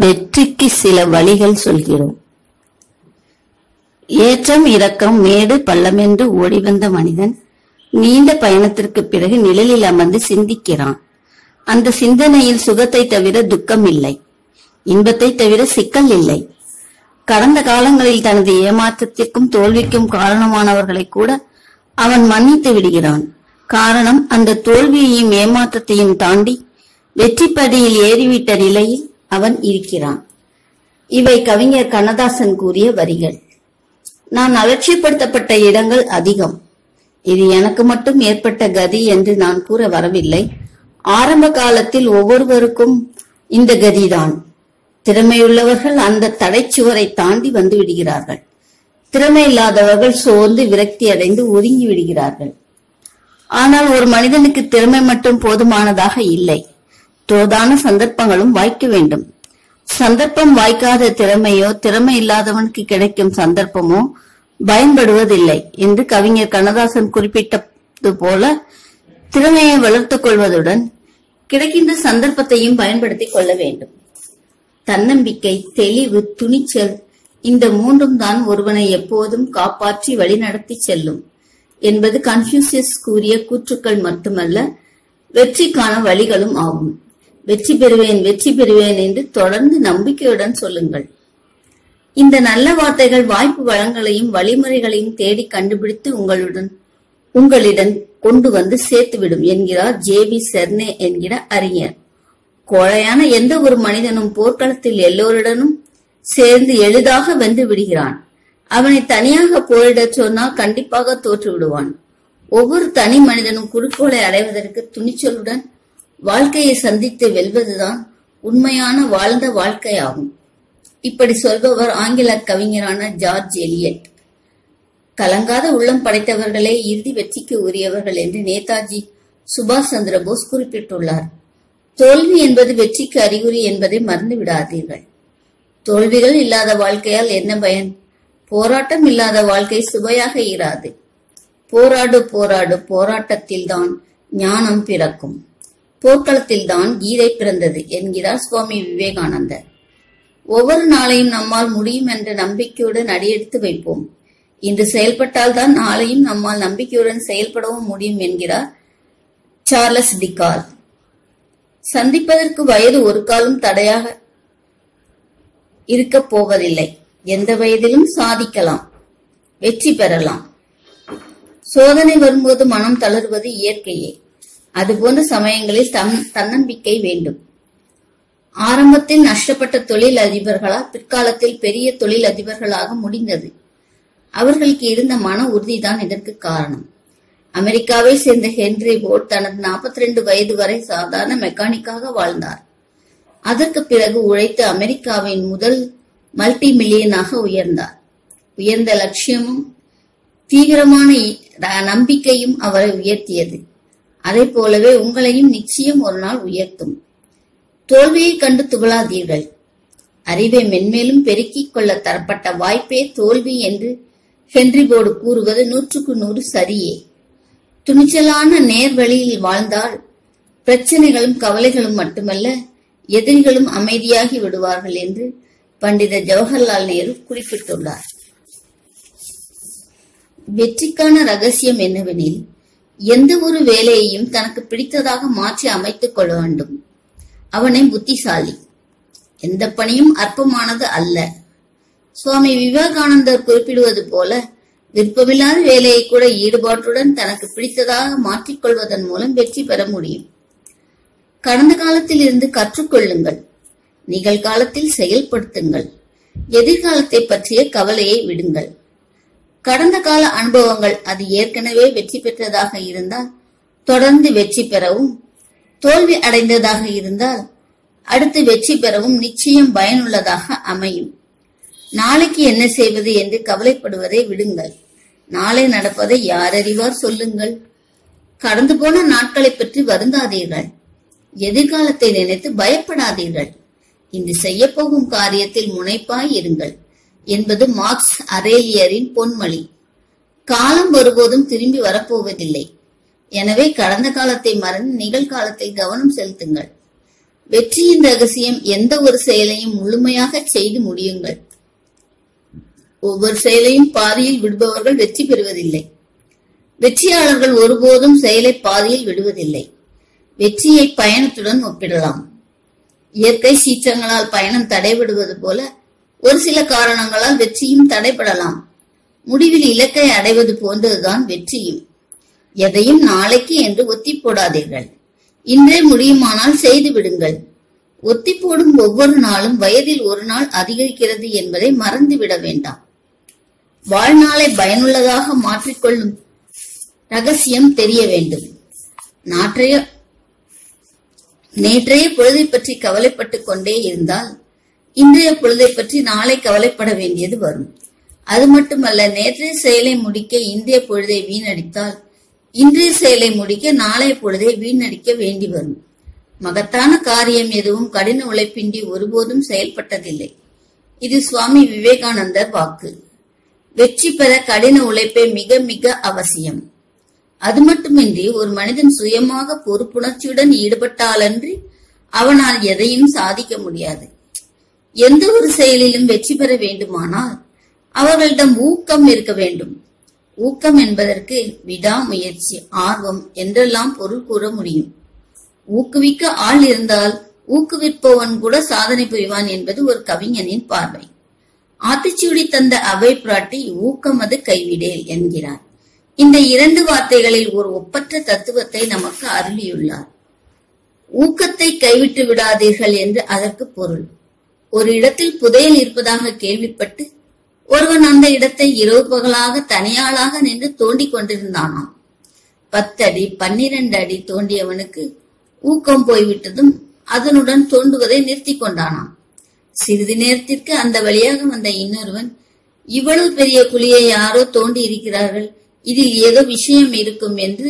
வெற்றிக்கு சில வழிகள் சொல்கிறோம் ஏற்றம் இறக்கம் மேடு பள்ளமென்று ஓடி வந்த மனிதன் நீண்ட பயணத்திற்கு பிறகு நிழலில் அமர்ந்து சிந்திக்கிறான் அந்த சிந்தனையில் சுகத்தை தவிர துக்கம் இல்லை இன்பத்தை தவிர சிக்கல் இல்லை கடந்த காலங்களில் தனது ஏமாற்றத்திற்கும் தோல்விக்கும் காரணமானவர்களை கூட அவன் மன்னித்து விடுகிறான் காரணம் அந்த தோல்வியையும் ஏமாற்றத்தையும் தாண்டி வெற்றி படியில் ஏறிவிட்ட நிலையில் அவன் இருக்கிறான் இவை கவிஞர் கண்ணதாசன் கூறிய வரிகள் நான் அலட்சியப்படுத்தப்பட்ட இடங்கள் அதிகம் இது எனக்கு மட்டும் ஏற்பட்ட கதி என்று நான் கூற வரவில்லை ஆரம்ப காலத்தில் ஒவ்வொருவருக்கும் இந்த கதிதான் திறமையுள்ளவர்கள் அந்த தடைச்சுவரை தாண்டி வந்து விடுகிறார்கள் திறமை இல்லாதவர்கள் சோர்ந்து விரக்தி அடைந்து ஒதுங்கி விடுகிறார்கள் ஆனால் ஒரு மனிதனுக்கு திறமை மட்டும் போதுமானதாக இல்லை தோதான சந்தர்ப்பங்களும் வாய்க்க வேண்டும் சந்தர்ப்பம் வாய்க்காத திறமையோ திறமை இல்லாதவனுக்கு கிடைக்கும் சந்தர்ப்பமோ பயன்படுவதில்லை என்று கவிஞர் கண்ணதாசன் குறிப்பிட்டது போல திறமையை வளர்த்துக் கொள்வதுடன் கிடைக்கின்ற சந்தர்ப்பத்தையும் பயன்படுத்திக் கொள்ள வேண்டும் தன்னம்பிக்கை தெளிவு துணிச்சல் இந்த மூன்றும் தான் ஒருவனை எப்போதும் காப்பாற்றி வழிநடத்தி செல்லும் என்பது கன்ஃபியூசியஸ் கூறிய கூற்றுக்கள் மட்டுமல்ல வெற்றிக்கான வழிகளும் ஆகும் வெற்றி பெறுவேன் வெற்றி பெறுவேன் என்று தொடர்ந்து நம்பிக்கையுடன் சொல்லுங்கள் இந்த நல்ல வார்த்தைகள் வாய்ப்பு வளங்களையும் வழிமுறைகளையும் தேடி கண்டுபிடித்து உங்களுடன் உங்களிடம் கொண்டு வந்து சேர்த்துவிடும் என்கிறார் ஜே பி செர்னே என்கிற அறிஞர் கோழையான எந்த ஒரு மனிதனும் போர்க்களத்தில் எல்லோருடனும் சேர்ந்து எளிதாக வென்று விடுகிறான் அவனை தனியாக போரிடச் சொன்னால் கண்டிப்பாக தோற்று விடுவான் ஒவ்வொரு தனி மனிதனும் குறிக்கோளை அடைவதற்கு துணிச்சலுடன் வாழ்க்கையை சந்தித்து வெல்வதுதான் உண்மையான வாழ்ந்த வாழ்க்கையாகும் இப்படி சொல்பவர் ஆங்கில கவிஞரான ஜார்ஜ் எலியட் கலங்காத உள்ளம் படைத்தவர்களே இறுதி வெற்றிக்கு உரியவர்கள் என்று நேதாஜி சுபாஷ் சந்திர போஸ் குறிப்பிட்டுள்ளார் தோல்வி என்பது வெற்றிக்கு அறிகுறி என்பதை மறந்து விடாதீர்கள் தோல்விகள் இல்லாத வாழ்க்கையால் என்ன பயன் போராட்டம் இல்லாத வாழ்க்கை சுவையாக இராது போராடு போராடு போராட்டத்தில் தான் ஞானம் பிறக்கும் போர்க்களத்தில் தான் கீதை பிறந்தது என்கிறார் சுவாமி விவேகானந்தர் ஒவ்வொரு நாளையும் நம்மால் முடியும் என்ற நம்பிக்கையுடன் அடியெடுத்து வைப்போம் இன்று செயல்பட்டால் தான் நாளையும் நம்மால் நம்பிக்கையுடன் செயல்படவும் முடியும் என்கிறார் சார்லஸ் டிகால் சந்திப்பதற்கு வயது ஒரு காலம் தடையாக இருக்கப் போவதில்லை எந்த வயதிலும் சாதிக்கலாம் வெற்றி பெறலாம் சோதனை வரும்போது மனம் தளர்வது இயற்கையே அதுபோன்ற சமயங்களில் தன் தன்னம்பிக்கை வேண்டும் ஆரம்பத்தில் நஷ்டப்பட்ட தொழில் அதிபர்களால் பிற்காலத்தில் பெரிய தொழில் அதிபர்களாக முடிந்தது அவர்களுக்கு இருந்த மன உறுதிதான் இதற்கு காரணம் அமெரிக்காவை சேர்ந்த ஹென்ரி போர்ட் தனது 42 வயது வரை சாதாரண மெக்கானிக்காக வாழ்ந்தார் அதற்கு பிறகு உழைத்து அமெரிக்காவின் முதல் மல்டி மில்லியனாக உயர்ந்தார் உயர்ந்த லட்சியமும் தீவிரமான நம்பிக்கையும் அவரை உயர்த்தியது அதை போலவே உங்களையும் நிச்சயம் ஒரு நாள் உயர்த்தும் தோல்வியை கண்டு துவளாதீர்கள் அறிவை மென்மேலும் பெருக்கிக் கொள்ள தரப்பட்ட வாய்ப்பே தோல்வி என்று ஹென்றி போர்டு கூறுவது நூற்றுக்கு நூறு சரியே துணிச்சலான நேர் வழியில் வாழ்ந்தால் பிரச்சனைகளும் கவலைகளும் மட்டுமல்ல எதிரிகளும் அமைதியாகி விடுவார்கள் என்று பண்டித ஜவஹர்லால் நேரு குறிப்பிட்டுள்ளார் வெற்றிக்கான ரகசியம் என்னவெனில் எந்த ஒரு வேலையையும் தனக்கு பிடித்ததாக மாற்றி அமைத்துக் கொள்ள வேண்டும் அவனை புத்திசாலி எந்த பணியும் அற்பமானது அல்ல சுவாமி விவேகானந்தர் குறிப்பிடுவது போல விருப்பமில்லாத வேலையை கூட ஈடுபாட்டுடன் தனக்கு பிடித்ததாக மாற்றிக்கொள்வதன் மூலம் வெற்றி பெற முடியும் கடந்த காலத்தில் இருந்து கற்றுக்கொள்ளுங்கள் நிகழ்காலத்தில் செயல்படுத்துங்கள் எதிர்காலத்தை பற்றிய கவலையை விடுங்கள் கடந்த கால அனுபவங்கள் அது ஏற்கனவே வெற்றி பெற்றதாக இருந்தால் தொடர்ந்து வெற்றி பெறவும் தோல்வி அடைந்ததாக இருந்தால் அடுத்து வெற்றி பெறவும் நிச்சயம் பயனுள்ளதாக அமையும் நாளைக்கு என்ன செய்வது என்று கவலைப்படுவதை விடுங்கள் நாளை நடப்பதை யார் அறிவார் சொல்லுங்கள் கடந்து போன நாட்களை பற்றி வருந்தாதீர்கள் எதிர்காலத்தை நினைத்து பயப்படாதீர்கள் இன்று செய்ய போகும் காரியத்தில் முனைப்பாய் இருங்கள் என்பது மார்க்ஸ் அரேலியரின் பொன்மொழி காலம் ஒருபோதும் திரும்பி வரப்போவதில்லை எனவே கடந்த காலத்தை மறந்து நிகழ்காலத்தில் கவனம் செலுத்துங்கள் வெற்றியின் ரகசியம் எந்த ஒரு செயலையும் முழுமையாக செய்து முடியுங்கள் ஒவ்வொரு செயலையும் பாதியில் விடுபவர்கள் வெற்றி பெறுவதில்லை வெற்றியாளர்கள் ஒருபோதும் செயலை பாதியில் விடுவதில்லை வெற்றியை பயணத்துடன் ஒப்பிடலாம் இயற்கை சீற்றங்களால் பயணம் தடைபடுவது போல ஒரு சில காரணங்களால் வெற்றியும் தடைபடலாம் முடிவில் இலக்கை அடைவது போன்றதுதான் வெற்றியும் எதையும் நாளைக்கு என்று ஒத்தி போடாதீர்கள் இன்றே முடியுமானால் செய்து விடுங்கள் ஒத்தி போடும் ஒவ்வொரு நாளும் வயதில் ஒரு நாள் அதிகரிக்கிறது என்பதை மறந்துவிட வேண்டாம் வாழ்நாளை பயனுள்ளதாக மாற்றிக்கொள்ளும் ரகசியம் தெரிய வேண்டும் நாற்றைய நேற்றைய பொழுதை பற்றி கவலைப்பட்டுக் கொண்டே இருந்தால் இன்றைய பொழுதை பற்றி நாளை கவலைப்பட வேண்டியது வரும் அது மட்டுமல்ல நேற்றைய செயலை முடிக்க இன்றைய பொழுதை வீணடித்தால் இன்றைய செயலை முடிக்க நாளைய பொழுதை வீணடிக்க வேண்டி வரும் மகத்தான காரியம் எதுவும் கடின உழைப்பின்றி ஒருபோதும் செயல்பட்டதில்லை இது சுவாமி விவேகானந்தர் வாக்கு வெற்றி பெற கடின உழைப்பே மிக மிக அவசியம் அது மட்டுமின்றி ஒரு மனிதன் சுயமாக பொறுப்புணர்ச்சியுடன் ஈடுபட்டாலன்றி அவனால் எதையும் சாதிக்க முடியாது எந்த ஒரு செயலிலும் வெற்றி பெற வேண்டுமானால் அவர்களிடம் ஊக்கம் இருக்க வேண்டும் ஊக்கம் என்பதற்கு விடாமுயற்சி ஆர்வம் என்றெல்லாம் பொருள் கூற முடியும் ஊக்குவிக்க ஆள் இருந்தால் ஊக்குவிப்பவன் கூட சாதனை புரிவான் என்பது ஒரு கவிஞனின் பார்வை ஆத்திச்சூடி தந்த அவை பிராட்டி ஊக்கமது கைவிடேல் என்கிறார் இந்த இரண்டு வார்த்தைகளில் ஒரு ஒப்பற்ற தத்துவத்தை நமக்கு அருளியுள்ளார் ஊக்கத்தை கைவிட்டு விடாதீர்கள் என்று அதற்கு பொருள் ஒரு இடத்தில் புதையல் இருப்பதாக கேள்விப்பட்டு ஒருவன் அந்த இடத்தை இரவு பகலாக தனியாளாக நின்று தோண்டிக் கொண்டிருந்தானாம் பத்தடி பன்னிரண்டு அடி தோண்டியவனுக்கு ஊக்கம் போய்விட்டதும் அதனுடன் தோண்டுவதை நிறுத்தி கொண்டானாம் சிறிது நேரத்திற்கு அந்த வழியாக வந்த இன்னொருவன் இவ்வளவு பெரிய குழியை யாரோ தோண்டி இருக்கிறார்கள் இதில் ஏதோ விஷயம் இருக்கும் என்று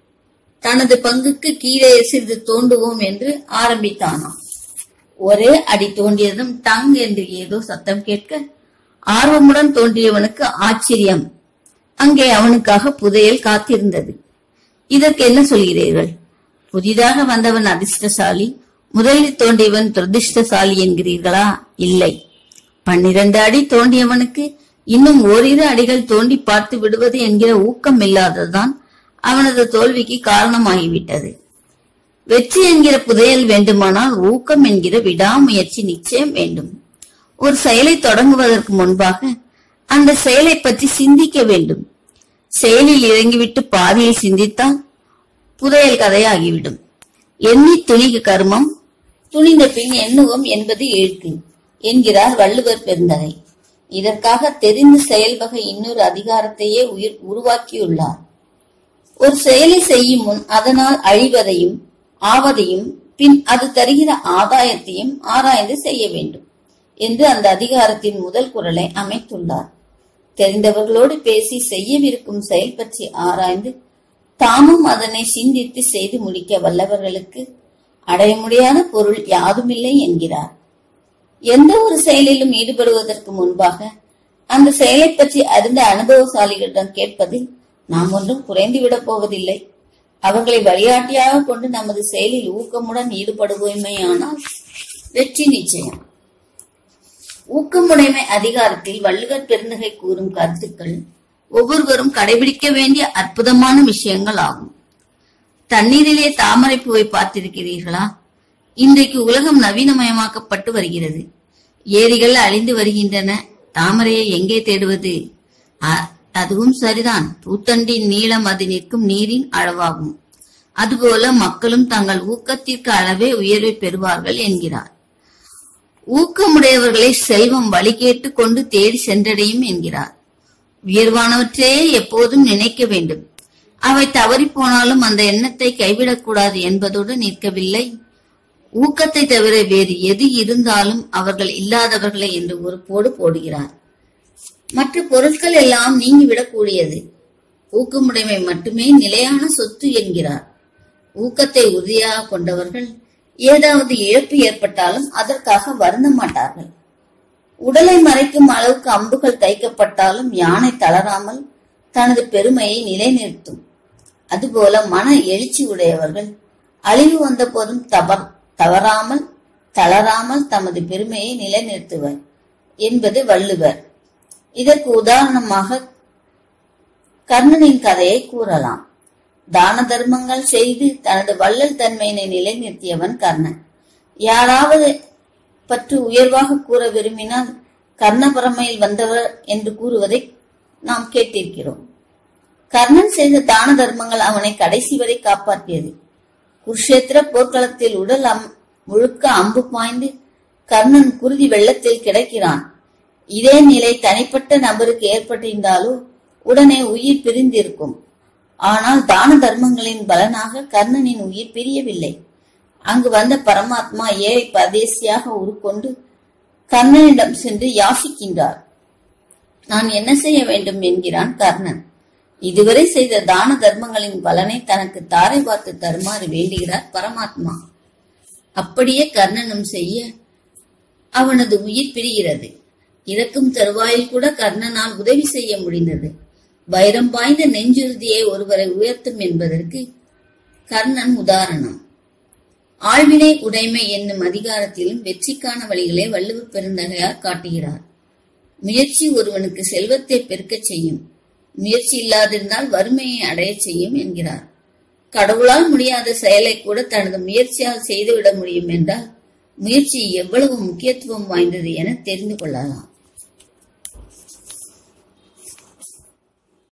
தனது பங்குக்கு கீழே சிறிது தோண்டுவோம் என்று ஆரம்பித்தானாம் ஒரே அடி தோண்டியதும் டங் என்று ஏதோ சத்தம் கேட்க ஆர்வமுடன் தோன்றியவனுக்கு ஆச்சரியம் அங்கே அவனுக்காக புதையல் காத்திருந்தது இதற்கு என்ன சொல்கிறீர்கள் புதிதாக வந்தவன் அதிர்ஷ்டசாலி முதலில் தோண்டியவன் துரதிர்ஷ்டசாலி என்கிறீர்களா இல்லை பன்னிரண்டு அடி தோண்டியவனுக்கு இன்னும் ஓரிரு அடிகள் தோண்டி பார்த்து விடுவது என்கிற ஊக்கம் இல்லாததுதான் அவனது தோல்விக்கு காரணமாகிவிட்டது வெற்றி என்கிற புதையல் வேண்டுமானால் ஊக்கம் என்கிற விடாமுயற்சி நிச்சயம் வேண்டும் ஒரு செயலை தொடங்குவதற்கு முன்பாக அந்த செயலை பற்றி சிந்திக்க வேண்டும் செயலில் இறங்கிவிட்டு பாதியில் சிந்தித்தால் புதையல் கதையாகிவிடும் எண்ணி துணிக கர்மம் துணிந்த பின் எண்ணுவோம் என்பது இழுக்கு என்கிறார் வள்ளுவர் பெருந்தகை இதற்காக தெரிந்து செயல்வகை இன்னொரு அதிகாரத்தையே உயிர் உருவாக்கியுள்ளார் ஒரு செயலை செய்யும் முன் அதனால் அழிவதையும் ஆவதையும் பின் அது தருகிற ஆதாயத்தையும் ஆராய்ந்து செய்ய வேண்டும் என்று அந்த அதிகாரத்தின் முதல் குரலை அமைத்துள்ளார் தெரிந்தவர்களோடு பேசி செய்யவிருக்கும் செயல் பற்றி ஆராய்ந்து தாமும் அதனை சிந்தித்து செய்து முடிக்க வல்லவர்களுக்கு அடைய முடியாத பொருள் யாதுமில்லை என்கிறார் எந்த ஒரு செயலிலும் ஈடுபடுவதற்கு முன்பாக அந்த செயலை பற்றி அறிந்த அனுபவசாலிகளிடம் கேட்பதில் நாம் ஒன்றும் குறைந்துவிடப் போவதில்லை அவர்களை வழிகாட்டியாக கொண்டு நமது செயலில் ஊக்கமுடன் ஈடுபடுவோமேயானால் வெற்றி நிச்சயம் ஊக்கமுடைமை அதிகாரத்தில் வள்ளுவர் பெருந்தகை கூறும் கருத்துக்கள் ஒவ்வொருவரும் கடைபிடிக்க வேண்டிய அற்புதமான விஷயங்கள் ஆகும் தண்ணீரிலே தாமரை பூவை பார்த்திருக்கிறீர்களா இன்றைக்கு உலகம் நவீனமயமாக்கப்பட்டு வருகிறது ஏரிகள் அழிந்து வருகின்றன தாமரையை எங்கே தேடுவது அ- அதுவும் சரிதான் பூத்தண்டின் நீளம் அது நிற்கும் நீரின் அளவாகும் அதுபோல மக்களும் தங்கள் ஊக்கத்திற்கு அளவே உயர்வை பெறுவார்கள் என்கிறார் ஊக்கமுடையவர்களை செல்வம் வழி கேட்டு கொண்டு தேடி சென்றடையும் என்கிறார் உயர்வானவற்றையே எப்போதும் நினைக்க வேண்டும் அவை தவறிப் போனாலும் அந்த எண்ணத்தை கைவிடக்கூடாது என்பதோடு நிற்கவில்லை ஊக்கத்தை தவிர வேறு எது இருந்தாலும் அவர்கள் இல்லாதவர்களை என்று ஒரு போடு போடுகிறார் மற்ற பொருட்கள் எல்லாம் நீங்கிவிடக்கூடியது ஊக்கமுடைமை மட்டுமே நிலையான சொத்து என்கிறார் ஊக்கத்தை உறுதியாக கொண்டவர்கள் ஏதாவது இழப்பு ஏற்பட்டாலும் அதற்காக வருந்த மாட்டார்கள் உடலை மறைக்கும் அளவுக்கு அம்புகள் தைக்கப்பட்டாலும் யானை தளராமல் தனது பெருமையை நிலைநிறுத்தும் அதுபோல மன எழுச்சி உடையவர்கள் அழிவு வந்த போதும் தபர் தவறாமல் தளராமல் தமது பெருமையை நிலைநிறுத்துவர் என்பது வள்ளுவர் இதற்கு உதாரணமாக கர்ணனின் கதையை கூறலாம் தான தர்மங்கள் செய்து தனது வள்ளல் தன்மையினை நிலைநிறுத்தியவன் கர்ணன் யாராவது பற்றி உயர்வாக கூற விரும்பினால் கர்ணபரமையில் வந்தவர் என்று கூறுவதை நாம் கேட்டிருக்கிறோம் கர்ணன் செய்த தான தர்மங்கள் அவனை கடைசி வரை காப்பாற்றியது குருஷேத்திர போர்க்களத்தில் உடல் அம் முழுக்க அம்பு பாய்ந்து கர்ணன் குருதி வெள்ளத்தில் கிடக்கிறான் இதே நிலை தனிப்பட்ட நபருக்கு ஏற்பட்டிருந்தாலோ உடனே உயிர் பிரிந்திருக்கும் ஆனால் தான தர்மங்களின் பலனாக கர்ணனின் உயிர் பிரியவில்லை அங்கு வந்த பரமாத்மா ஏழை பரதேசியாக உருக்கொண்டு கர்ணனிடம் சென்று யாசிக்கின்றார் நான் என்ன செய்ய வேண்டும் என்கிறான் கர்ணன் இதுவரை செய்த தான தர்மங்களின் பலனை தனக்கு தாரை பார்த்து தருமாறு வேண்டுகிறார் பரமாத்மா அப்படியே கர்ணனும் செய்ய அவனது உயிர் பிரிகிறது இறக்கும் தருவாயில் கூட கர்ணனால் உதவி செய்ய முடிந்தது வைரம் பாய்ந்த நெஞ்சுறுதியை ஒருவரை உயர்த்தும் என்பதற்கு கர்ணன் உதாரணம் ஆழ்வினை உடைமை என்னும் அதிகாரத்திலும் வெற்றிக்கான வழிகளை வள்ளுவ பெருந்தகையார் காட்டுகிறார் முயற்சி ஒருவனுக்கு செல்வத்தை பெருக்கச் செய்யும் முயற்சி இல்லாதிருந்தால் வறுமையை அடையச் செய்யும் என்கிறார் கடவுளால் முடியாத செயலை கூட தனது முயற்சியால் செய்துவிட முடியும் என்றால் முயற்சி எவ்வளவு முக்கியத்துவம் வாய்ந்தது என தெரிந்து கொள்ளலாம்